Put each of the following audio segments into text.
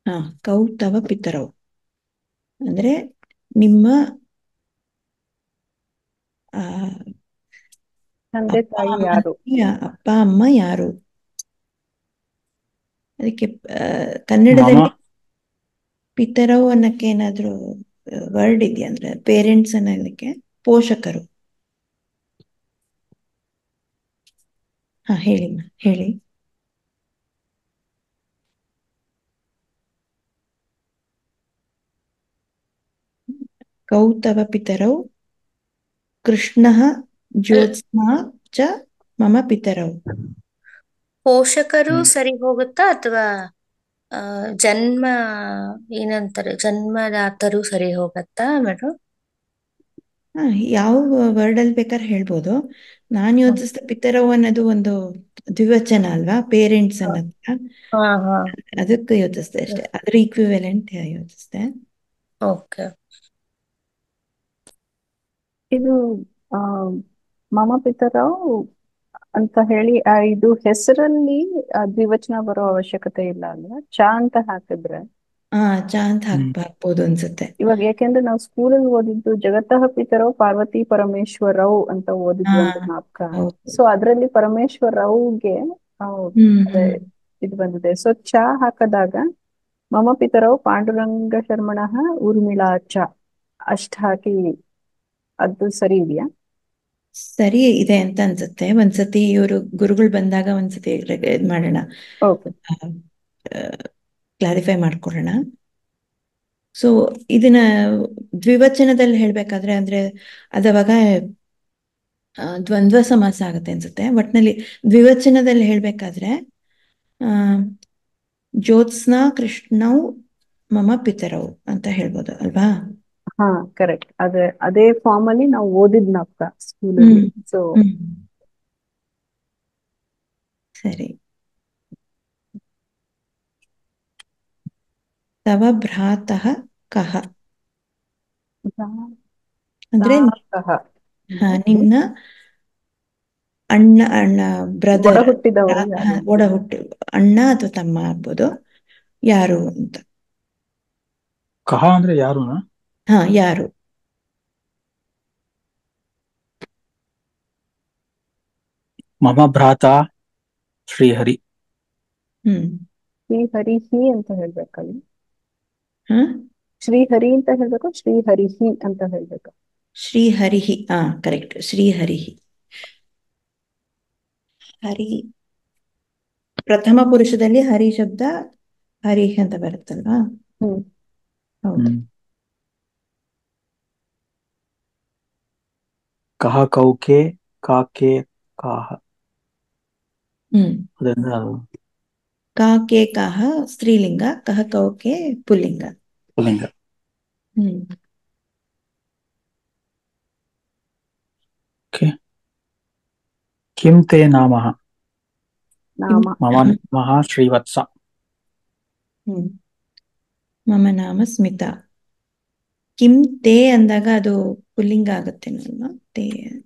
ಹಾ ಕೌ ತವ ಪಿತರವು ಅಂದ್ರೆ ನಿಮ್ಮ ಆ, ತಂದೆ ಅಪ್ಪ ತಾಯಿ ಅಮ್ಮ ಯಾರು ಯಾ- ಅಪ್ಪ ಅಮ್ಮ ಯಾರು ಅದಕ್ಕೆ ಆ, ಕನ್ನಡದಲ್ಲಿ ಮಮ ಪಿತರವು ಅನ್ನಕ್ಕೆ ಏನಾದ್ರೂ ವರ್ಡ್ ಇದೆಯಾ ಅಂದ್ರೆ ಪೇರೆಂಟ್ಸ್ ಅನ್ನೋದಕ್ಕೆ ಪೋಷಕರು ಹಾ ಹೇಳಿ ಮಾ ಹೇಳಿ ಕೌತವ ಪಿತರೌ ಕೃಷ್ಣಃ ಜ್ಯೋತ್ಸ್ನಾ ಚ ಮಮ ಪಿತರೌ ಪೋಷಕರು ಹ್ಮ್. ಸರಿ ಹೋಗುತ್ತಾ ಅಥವಾ ಆ, ಜನ್ಮ ಏನಂತಾರೆ ಜನ್ಮದಾತರು ಸರಿ ಹೋಗತ್ತಾ ಮೇಡಮ್ ಹಾ ಯಾವ ವರ್ಡ್ ಅಲ್ಲಿ ಬೇಕಾದ್ರೆ ಹೇಳ್ಬೋದು ನಾನು ಯೋಚಿಸಿದ ಪಿತರವು ಅನ್ನೋದು ಒಂದು ದ್ವಿವಚನ ಅಲ್ವಾ ಪೇರೆಂಟ್ಸ್ ಅನ್ನೋದಕ್ಕೆ ಹಾ ಹಾ ಅದಕ್ಕೆ ಯೋಚಿಸ್ದೆ ಅಷ್ಟೇ ಅದ್ರ ಈಕ್ವಿವೆಲೆಂಟ್ ಯೋಚಿಸ್ದೆ ಓಕೆ ಇದು ಆ ಮಮ ಪಿತರವು ಅಂತ ಹೇಳಿ ಆ ಇದು ಹೆಸರಲ್ಲಿ ಆ ದ್ವಿವಚನ ಬರೋ ಅವಶ್ಯಕತೆ ಇಲ್ಲ ಅಲ್ವಾ ಚ ಅಂತ ಹಾಕಿದ್ರೆ ಹಾ ಚಾ ಅಂತ ಹಾಕ್ ಹಾಕ್ಬೋದು ಅನ್ಸುತ್ತೆ ಇವಾಗ ಯಾಕೆಂದ್ರೆ ನಾವು ಸ್ಕೂಲಲ್ಲಿ ಓದಿದ್ದು ಜಗತಃ ಪಿತರವು ಪಾರ್ವತಿ ಪರಮೇಶ್ವರವು ಅಂತ ಓದಿದ್ವಿ ಅಂತ ಹಾ, ಜ್ಞಾಪಕ ಹೌದು. ಸೊ ಅದ್ರಲ್ಲಿ ಪರಮೇಶ್ವರವ್ಗೆ ಆ, ಹ್ಮ್ ಅದೇ ಇದು ಬಂದಿದೆ ಸೊ ಚ ಹಾಕದಾಗ ಮಮ ಪಿತರವು ಪಾಂಡುರಂಗ ಶರ್ಮಣಃ ಊರ್ಮಿಳಾ ಚ ಅಷ್ಟ್ ಹಾಕಿ ಅದು ಸರಿ ಇದೆಯಾ ಸರಿ ಇದೆ ಅಂತ ಅನ್ಸುತ್ತೆ ಒಂದ್ಸತಿ ಇವರು ಗುರುಗಳು ಬಂದಾಗ ಒಂದ್ಸತಿ ರೆ- ಇದ್ ಮಾಡೋಣ ಓಕೆ ಕ್ಲಾರಿಫೈ ಮಾಡ್ಕೊಳ್ಳೋಣ ಸೊ ಇದನ್ನ ದ್ವಿವಚನದಲ್ಲಿ ಹೇಳ್ಬೇಕಾದ್ರೆ ಅಂದ್ರೆ ಅದವಾಗ ಆ, ದ್ವಂದ್ವ ಸಮಾಸ ಆಗುತ್ತೆ ಅನ್ಸುತ್ತೆ ಒಟ್ನಲ್ಲಿ ದ್ವಿವಚನದಲ್ಲಿ ಹೇಳ್ಬೇಕಾದ್ರೆ ಆ ಜ್ಯೋತ್ಸ್ನಾ ಕೃಷ್ಣೌ ಮಮ ಪಿತರವು ಅಂತ ಹೇಳ್ಬೋದು ಅಲ್ವಾ ಹಾ ಕರೆಕ್ಟ್ ಅದೇ ಅದೇ ಫಾರ್ಮ್ ಅಲ್ಲಿ ನಾವು ಓದಿದ್ ನಾಪ್ಕ ಸ್ಕೂಲಲ್ಲಿ ಹ್ಮ್. ಸೊ ಹ್ಮ್ ಸರಿ ತವ ಭ್ರಾತಃ ಕಹ ಅಂದ್ರೆ ಹಾ, ನಿನ್ನ ಅಣ್ಣ ಅಣ್ಣ ಬ್ರದರ್ ಒಡ ಹುಟ್ಟಿದವರು ಯಾರು? ಒಡ ಹುಟ್ಟಿ ಅಣ್ಣ ಅಥವಾ ತಮ್ಮ ಆಗ್ಬೋದು ಯಾರು ಅಂತ ಕಹ ಅಂದ್ರೆ ಯಾರುನ ಹಾ ಯಾರು ಮಮ ಭ್ರಾತ ಶ್ರೀಹರಿ ಹ್ಮ್ ಶ್ರೀಹರಿ ಹಿ ಅಂತ ಹೇಳ್ಬೇಕಲ್ಲ ಹಾ ಶ್ರೀಹರಿ ಅಂತ ಹೇಳ್ಬೇಕು ಶ್ರೀಹರಿ ಹಿ ಅಂತ ಹೇಳ್ಬೇಕು ಶ್ರೀಹರಿಹಿ ಹಾ ಕರೆಕ್ಟ್ ಶ್ರೀಹರಿಹಿ ಹರಿ ಪ್ರಥಮ ಪುರುಷದಲ್ಲಿ ಹರಿ ಶಬ್ದ ಹರಿ ಅಂತ ಬರುತ್ತಲ್ವಾ ಹ್ಮ್ ಹೌದು ಕಹ ಕೌಕೆ ಕಾಕೆ ಕಾಹ ಹ್ಮ್ ಅದರಿಂದ ಅದು ಕಾ ಕೆ ಕಾಹ ಸ್ತ್ರೀಲಿಂಗ ಕಹ ಕೌಕೆ ಪುಲ್ಲಿಂಗ ಪುಲ್ಲಿಂಗ ಹ್ಮ್ ಓಕೆ ಕಿಂ ತೇ ನಾಮಃ ನಾಮ ಮಮ ನಾಮಃ ಶ್ರೀವತ್ಸ ಹ್ಮ್ ಮಮ ನಾಮ ಸ್ಮಿತಾ ಕಿಂ ತೇ ಅಂದಾಗ ಅದು ಪುಲ್ಲಿಂಗ ಆಗುತ್ತೆ ಅಲ್ವಾ ತೇ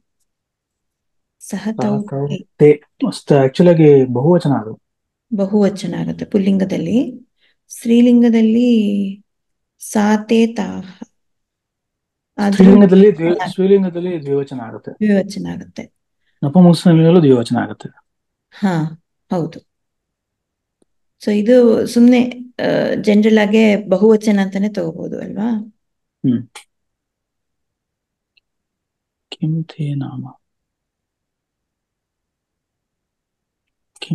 ಸಹ ತೌ ತೇ ಆಕ್ಚುಲಿ ಆಗಿ ಬಹುವಚನ ಅದು ಬಹುವಚನ ಆಗುತ್ತೆ ಪುಲ್ಲಿಂಗದಲ್ಲಿ ಸ್ತ್ರೀಲಿಂಗದಲ್ಲಿ ಸಾತೆ ತಾಹ ಆದ್ರೂ ಸ್ತ್ರೀಲಿಂಗದಲ್ಲಿ ದ್ವಿ ಸ್ತ್ರೀಲಿಂಗದಲ್ಲಿ ದ್ವಿವಚನ ಆಗುತ್ತೆ ದ್ವಿವಚನ ಆಗುತ್ತೆ ನಪುಂಸಕಲಿಂಗದಲ್ಲೂ ದ್ವಿವಚನ ಆಗುತ್ತೆ ಹಾ ಹೌದು ಸೊ ಇದು ಸುಮ್ಮನೆ ಜನರಲ್ ಆಗಿ ಬಹುವಚನ ಅಂತಾನೆ ತಗೋಬಹುದು ಅಲ್ವಾ ಹ್ಮ್ ಕಿಂ ತೇ ನಾಮ ಕಿಂ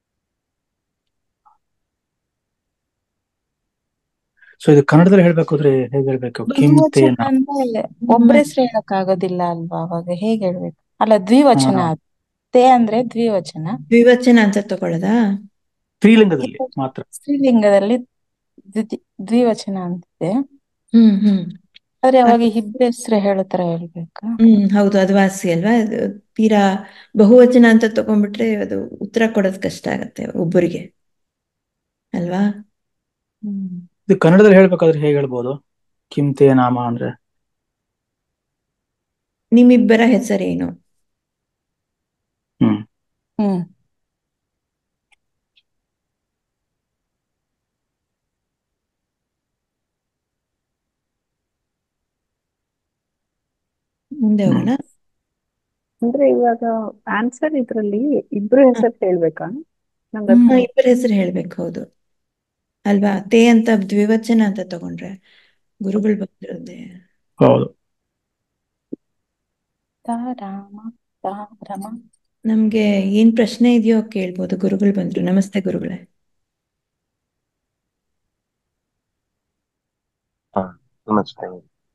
ಸೊ ಇದು ಕನ್ನಡದಲ್ಲಿ ಹೇಳ್ಬೇಕು ಅಂದ್ರೆ ಹೇಗೆ ಹೇಳ್ಬೇಕು ಕಿಂ ತೇ ಬಹುವಚನ ನಾಮ ಅಂದ್ರೆ ಒಬ್ರ ಹೆಸರು ಹೇಳಕ್ ಆಗೋದಿಲ್ಲ ಅಲ್ವಾ ಅವಾಗ ಹೇಗ್ ಹೇಳ್ಬೇಕು ಅಲ್ಲ ದ್ವಿವಚನ ಹಾ. ಅದು. ತೇ ಅಂದ್ರೆ ದ್ವಿವಚನ ದ್ವಿವಚನ ಅಂತ ತಗೊಳ್ಳೋದಾ ಸ್ತ್ರೀಲಿಂಗದಲ್ಲಿ ಮಾತ್ರ ಸ್ತ್ರೀಲಿಂಗದಲ್ಲಿ ದ್ವಿತಿ- ದ್ವಿವಚನ ಅಂತಿದೆ ಹ್ಮ್ ಹ್ಮ್ ಆದ್ರೆ ಅವಾಗ ಇಬ್ರ ಹೆಸರು ಹೇಳೋ ತರ ಹೇಳ್ಬೇಕಾ ಹ್ಮ್ ಹೌದು ಅದು ವಾಸಿ ಅಲ್ವಾ ಅದು ತೀರಾ ಬಹುವಚನ ಅಂತ ತಗೊಂಡ್ಬಿಟ್ರೆ ಅದು ಉತ್ತರ ಕೊಡೋದು ಕಷ್ಟ ಆಗತ್ತೆ ಒಬ್ಬರಿಗೆ ಅಲ್ವಾ ಹ್ಮ್ ಇದು ಕನ್ನಡದಲ್ಲಿ ಹೇಳ್ಬೇಕಾದ್ರೆ ಹೇಗೆ ಹೇಳ್ಬೋದು ಕಿಂ ತೇ ನಾಮ ಅಂದ್ರೆ ನಿಮ್ಮಿಬ್ಬರ ಹೆಸರೇನು ಹ್ಮ್ ಹ್ಮ್ ಮುಂದೆ ಹ್ಮ್. ಹೋಗೋಣ ಅಂದ್ರೆ ಇವಾಗ ಆನ್ಸರ್ ಇದ್ರಲ್ಲಿ ಇಬ್ರು ಹೆಸರು ಹೇಳ್ಬೇಕಾ ನಂಗೆ ಹ್ಮ್ ಅದು ಇಬ್ಬರ ಹೆಸರು ಹೇಳ್ಬೇಕು ಹೌದು ಅಲ್ವಾ ತೇ ಅಂತ ದ್ವಿವಚನ ಅಂತ ತಗೊಂಡ್ರೆ ಗುರುಗಳು ಬಂದಿರೋದೆ ಹೌದು ರಾಮ ರಾಮ ನಮ್ಗೆ ಏನ್ ಪ್ರಶ್ನೆ ಇದೆಯೋ ಕೇಳ್ಬೋದು ಗುರುಗಳು ಬಂದ್ರು ನಮಸ್ತೆ ಗುರುಗಳೇ ಹಾ ನಮಸ್ತೆ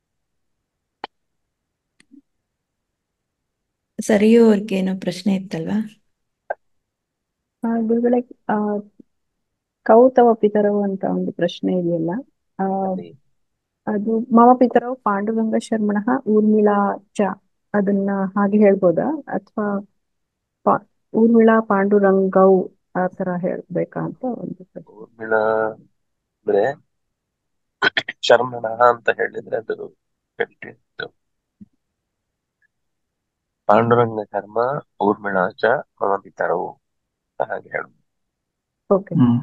ಸರಿಯೋ ಅವ್ರಿಗೆ ಏನೋ ಪ್ರಶ್ನೆ ಇತ್ತಲ್ವಾ ಆ, ಗುರುಗಳೇ ಆ ಕೌತವ ಪಿತರವು ಅಂತ ಒಂದು ಪ್ರಶ್ನೆ ಇದೆಯಲ್ಲ ಆ ಅಲ್ಲಿ ಅದು ಮಮ ಪಿತರವು ಪಾಂಡುರಂಗ ಶರ್ಮಣಃ ಊರ್ಮಿಳಾ ಚ ಅದನ್ನ ಹಾಗೆ ಹೇಳ್ಬೋದಾ ಅಥವಾ ಪಾ- ಊರ್ಮಿಳಾ ಪಾಂಡುರಂಗವು ಆ ತರ ಹೇಳ್ಬೇಕಾ ಅಂತ ಒಂದು ಪ್ರಶ್ನೆ ಊರ್ಮಿಳ ಅಂದ್ರೆ ಶರ್ಮಣ ಅಂತ ಹೇಳಿದ್ರೆ ಅದು ಗಟ್ಟಿತ್ತು ಪಾಂಡುರಂಗ ಶರ್ಮ ಊರ್ಮಿಳ ಚ ಮಮ ಪಿತರವು ಅಂತ ಹಾಗೆ ಹೇಳು ಓಕೆ ಹ್ಮ್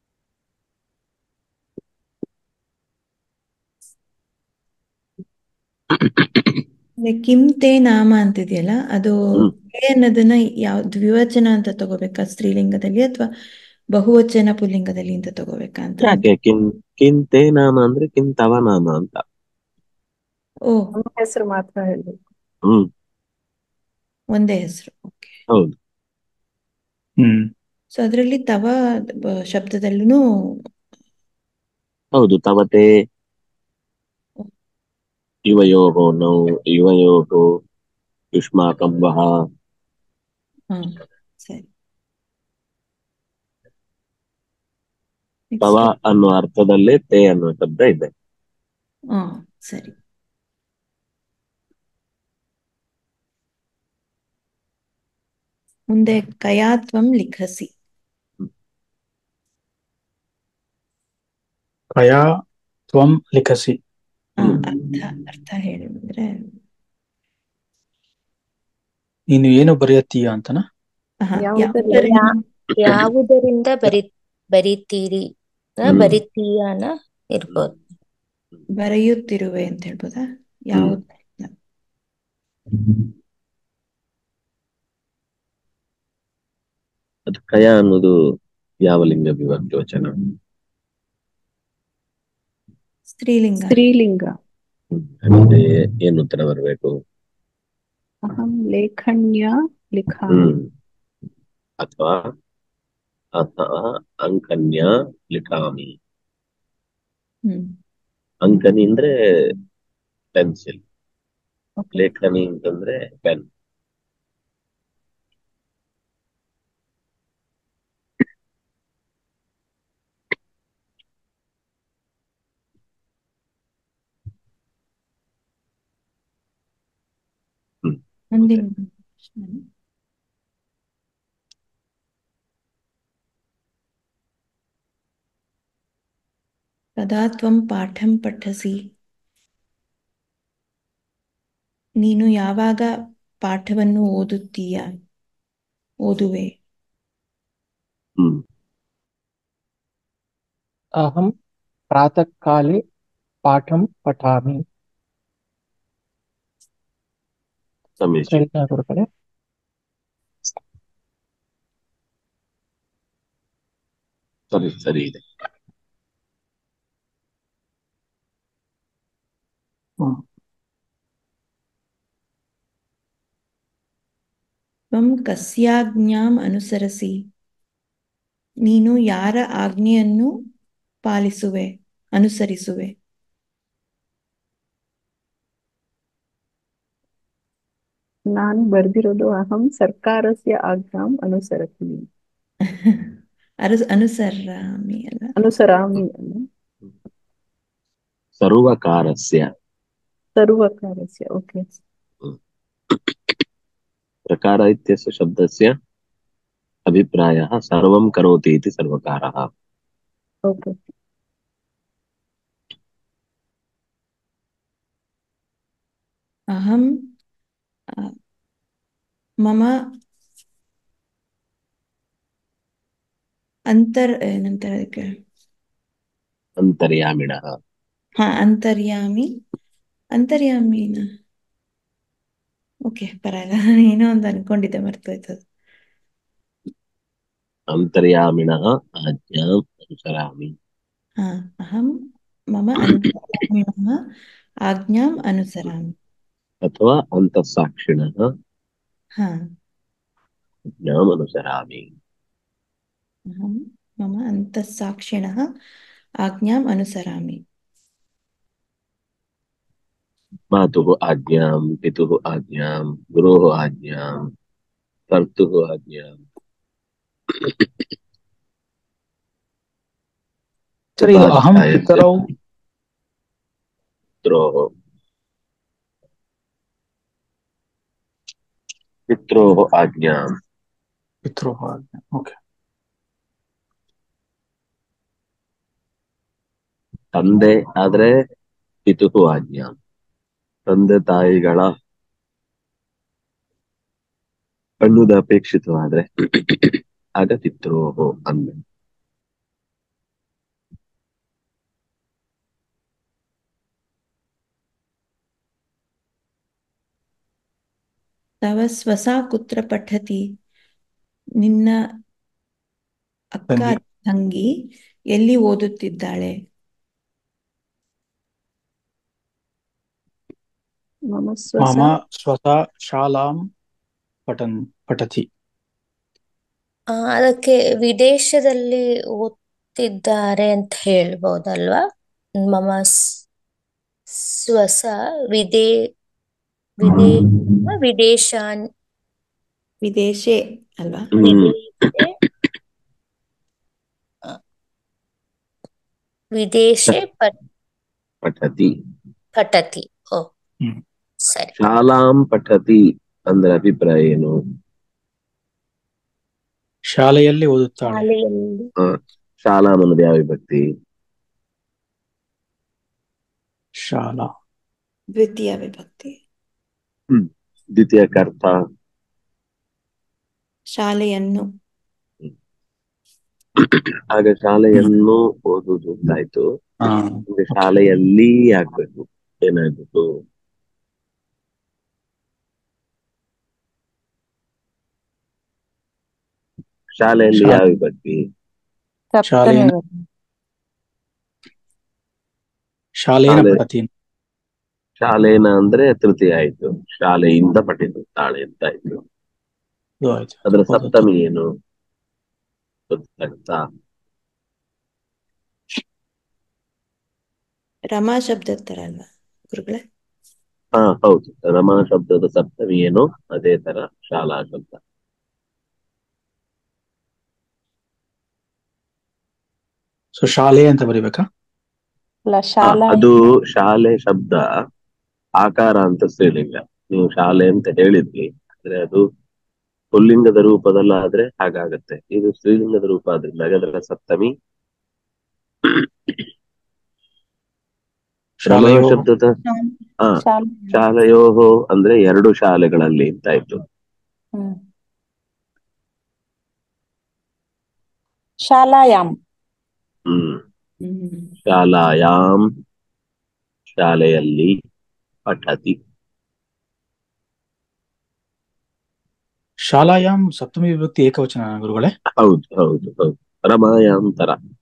ಅಂದ್ರೆ ಕಿಂ ತೇ ನಾಮ ಅಂತಿದೆಯಲ್ಲ ಅದು ಹ್ಮ್ ತೇ ಅನ್ನೋದನ್ನ ಯಾವ ದ್ವಿವಚನ ಅಂತ ತಗೋಬೇಕಾ ಸ್ತ್ರೀಲಿಂಗದಲ್ಲಿ ಅಥವಾ ಬಹುವಚನ ಪುಲ್ಲಿಂಗದಲ್ಲಿ ಅಂತ ತಗೋಬೇಕಾ ಅಂತ ಯಾಕೆ ಕಿನ್ ಕಿನ್ ತೇ ನಾಮ ಅಂದ್ರೆ ಕಿನ್ ತವ ನಾಮ ಅಂತ ಓ ನಮ್ಮ ಹೆಸರು ಮಾತ್ರ ಹೇಳ್ಬೇಕು ಹ್ಮ್ ಒಂದೇ ಹೆಸರು ಓಕೆ ಹೌದು ಹ್ಮ್ ಸೊ ಅದರಲ್ಲಿ ತವ ಬ- ಶಬ್ದದಲ್ಲೂ ಹೌದು ತವತೆ ಯುವಯೋಃ ನೌ ಯುವಯೋಃ ಯುಷ್ಮಾಕಂ ವಹ ಹಾ ಸರಿ ತವ ನೆಕ್ಸ್ಟ್ ಅನ್ನೋ ಅರ್ಥದಲ್ಲೇ ತೇ ಅನ್ನೋ ಶಬ್ದ ಇದೆ ಹಾ ಸರಿ ಮುಂದೆ ಕಯಾತ್ವಂ ಲಿಖಸಿ ಕಯಾ ತ್ವಂ ಲಿಖಸಿ ಹಾ ಹ್ಮ್ ಅರ್ಥ ಅರ್ಥ ಹೇಳಿ ಅಂದ್ರೆ ನೀನು ಏನು ಬರೆಯತ್ತೀಯ ಅಂತನ ಹಾ ಯಾವುದರಿಂದ ಯಾವುದರಿಂದ ಯಾ ಯಾವುದರಿಂದ ಬರಿ ಬರಿತೀರಿ ನ ಹ್ಮ್ ಬರಿತೀಯನ ಇರ್ಬೋದು ಬರೆಯುತ್ತಿರುವೆ ಅಂತ ಹೇಳ್ಬೋದಾ ಹ್ಮ್ ಯಾವುದರಿಂದ ಅದು ಕಯ ಅನ್ನೋದು ಯಾವ ಲಿಂಗ ವಿಭಕ್ತಿ ವಚನ ಸ್ತ್ರೀಲಿಂಗ ಸ್ತ್ರೀಲಿಂಗ ಹ್ಮ್. ಹಾಗಾದ್ರೆ ಏನು ಉತ್ತರ ಬರಬೇಕು ಅಹಂ ಲೇಖನ್ಯ ಲಿಖಾಮಿ ಹ್ಮ್ ಅಥವಾ ಅಥವಾ ಅಂಕನ್ಯ ಲಿಖಾಮಿ ಹ್ಮ್ ಅಂಕನಿ ಅಂದ್ರೆ ಪೆನ್ಸಿಲ್ ಓಕೆ ಲೇಖನಿ ಅಂತಂದ್ರೆ ಪೆನ್ ಹ್ಮ್ ಮುಂದಿನ ಪ್ರಶ್ನೆ ಕದಾ ತ್ವಂ ಪಾಠಂ ಪಠಸಿ ನೀನು ಯಾವಾಗ ಪಾಠವನ್ನು ಓದುತ್ತೀಯ ಓದುವೆ ಹ್ಮ್ अहं प्रातःकाले पाठं पठामि ಸಮೀಚೀನ ಸರಿನಾ ಗುರುಗಳೇ ಸರಿ ಸರಿ ಇದೆ ಹ್ಮ್ ತ್ವಂ ಕಸ್ಯಾಜ್ಞಾಂ ಅನುಸರಸಿ ನೀನು ಯಾರ ಆಜ್ಞೆಯನ್ನು ಪಾಲಿಸುವೆ ಅನುಸರಿಸುವೆ ನಾನು ಬರ್ದಿರೋದು ಅಹಂ ಸರ್ಕಾರಸ್ಯ ಆಜ್ಞಾಂ ಅನುಸರತಿ ಅರು ಅನುಸರಾಮಿ ಅಲ್ಲ ಅನುಸರಾಮಿ ಅಲ್ಲ ಸರ್ವಕಾರಸ್ಯ ಸರ್ವಕಾರಸ್ಯ ಓಕೆ ಹ್ಮ್. ಪ್ರಕಾರ इत्यस्य शब्दस्य अभिप्रायः सर्वं करोति इति सर्वकारः ಓಕೆ ಅಹಂ ಆ, ಮಮ ಅಂತರ್ ಏನಂತಾರೆ ಅದಕ್ಕೆ ಅಂತರ್ಯಾಮಿಣः ಹಾ ಅಂತರ್ಯಾಮಿ ಅಂತರ್ಯಾಮಿನ ಓಕೆ ಪರವಾಗಿಲ್ಲ ನಾನು ಏನೋ ಒಂದು ಅನ್ಕೊಂಡಿದ್ದೆ ಮರ್ತೋಯ್ತದು ಅಂತರ್ಯಾಮಿಣಃ ಆಜ್ಞಾಂ ಅನುಸರಾಮಿ ಹಾ ಅಹಂ ಮಮ ಅಂತರ್ಯಾಮಿಣಃ ಆಜ್ಞಾಂ ಅನುಸರಾಮಿ ಅಥವಾ ಅಂತಃಸಾಕ್ಷಿಣಃ ಹಾ ಆಜ್ಞಾಂ ಅನುಸರಾಮಿ ಅಹಂ ಮಮ ಅಂತಃಸಾಕ್ಷಿಣಃ ಆಜ್ಞಾಂ ಅನುಸರಾಮಿ मातुः आज्ञां पितुः आज्ञां गुरोः आज्ञां कर्तुः आज्ञां ಸರ್ ಇದು ಅಹಂ उपाध्यायस्य ಪಿತರೌ पित्रोः पित्रोः आज्ञां ಪಿತೃ ಓಕೆ ತಂದೆ ಆದ್ರೆ ಪಿತುಃ ಆಜ್ಞಾಂ ತಂದೆ ತಾಯಿಗಳ ಅನ್ನುದು ಅಪೇಕ್ಷಿತವಾದ್ರೆ ಆಗ ಪಿತ್ರೋಹೋ ಅಂದೆ ತವ ಸ್ವಸಾ ಕುತ್ರ ಪಠತಿ ನಿನ್ನ ಅಕ್ಕ ತಂಗಿ. ತಂಗಿ ಎಲ್ಲಿ ಓದುತ್ತಿದ್ದಾಳೆ ಮಮ ಮಮ ಸ್ವಸ ಸ್ವತಃ ಶಾಲಾಂ ಪಠನ್ ಪಠತಿ ಆ, ಅದಕ್ಕೆ ವಿದೇಶದಲ್ಲಿ ಓದ್ತಿದ್ದಾರೆ ಅಂತ ಹೇಳ್ಬೋದಲ್ವಾ ಮಮ ಸ್- ಸ್ವಸ ವಿದೇ ವಿದೇ ವಿದೇಶಾನ್ ವಿದೇಶೇ ಅಲ್ವಾ ಹ್ಮ್ ವಿದೇಶೆ ಆ, ವಿದೇಶೆ ಪಠ್- ಪಠತಿ ಪಠತಿ ಓ ಹ್ಮ್. ಸರಿ ಶಾಲಾಂ ಪಠತಿ ಅಂದ್ರೆ ಅಭಿಪ್ರಾಯ ಏನು ಶಾಲೆಯಲ್ಲಿ ಓದುತ್ತಾಳೆ ಶಾಲೆಯಲ್ಲಿ ಶಾಲಾಂ ಅನ್ನೋದು ಯಾವ ವಿಭಕ್ತಿ ಶಾಲಾ ದ್ವಿತೀಯ ವಿಭಕ್ತಿ ದ್ವಿತೀಯ ಕರ್ತ ಶಾಲೆಯನ್ನು ಆಗ ಶಾಲೆಯನ್ನು ಓದುದು ಅಂತಾಯ್ತು ಹಾ ಈಗ ಶಾಲೆಯಲ್ಲಿ ಆಗ್ಬೇಕು ಏನಾಗ್ಬೇಕು ಶಾಲೆಯಲ್ಲಿ ಶಾ- ಯಾವ ವಿಭಕ್ತಿ ಸಪ್ತಮಿ ಶಾಲೆಯನ್ನು ಶಾಲೇನ ಶಾಲೆ ಪಠತಿ ಶಾಲೇನ ಅಂದ್ರೆ ತೃತೀಯ ಆಯ್ತು ಶಾಲೆಯಿಂದ ಪಠಿಸುತ್ತಾಳೆ ಅಂತ ಆಯ್ತು ಅದು ಆಯ್ತು ಅದರ ಹೌದು. ಸಪ್ತಮಿ ಏನು ಗೊತ್ತಾಗ್ತಾ ರಮಾ ಶಬ್ದ ತರ ಅಲ್ವಾ ಗುರುಗಳೇ ಹಾ ಹೌದು ರಮಾ ಶಬ್ದದ ಸಪ್ತಮಿ ಏನು ಅದೇ ತರ ಶಾಲಾ ಶಬ್ದ ಸೊ ಶಾಲೆ ಅಂತ ಬರಿಬೇಕಾ ಅಲ್ಲ ಹಾ, ಶಾಲಾ ಅದು ಶಾಲೆ ಶಬ್ದ ಆಕಾರ ಅಂತ ಸ್ತ್ರೀಲಿಂಗ ನೀವು ಶಾಲೆ ಅಂತ ಹೇಳಿದ್ರಿ ಆದ್ರೆ ಅದು ಪುಲ್ಲಿಂಗದ ರೂಪದಲ್ಲಾದ್ರೆ ಹಾಗಾಗತ್ತೆ ಇದು ಸ್ತ್ರೀಲಿಂಗದ ರೂಪ ಆದ್ರಿಂದ ಅದರ ಸಪ್ತಮಿ ರಮಾ ಶಾಲೆಯೋ ಶಬ್ದದ ಹಾ ಶಾಲಾ ಶಾಲೆಯೋ ಅಂದ್ರೆ ಎರಡು ಶಾಲೆಗಳಲ್ಲಿ ಅಂತಾಯ್ತು ಹ್ಮ್ ಶಾಲಾಯಾಮ್ ಹ್ಮ್ ಹ್ಮ್ ಶಾಲಾಯಾಮ್ ಶಾಲೆಯಲ್ಲಿ ಪಠತಿ ಶಾಲಾಯಾಮ್ ಸಪ್ತಮಿ ವಿಭಕ್ತಿ ಏಕವಚನ ಗುರುಗಳೇ ಹೌದು ಹೌದು ಹೌದು ರಮಾಯಾಮ್ ತರ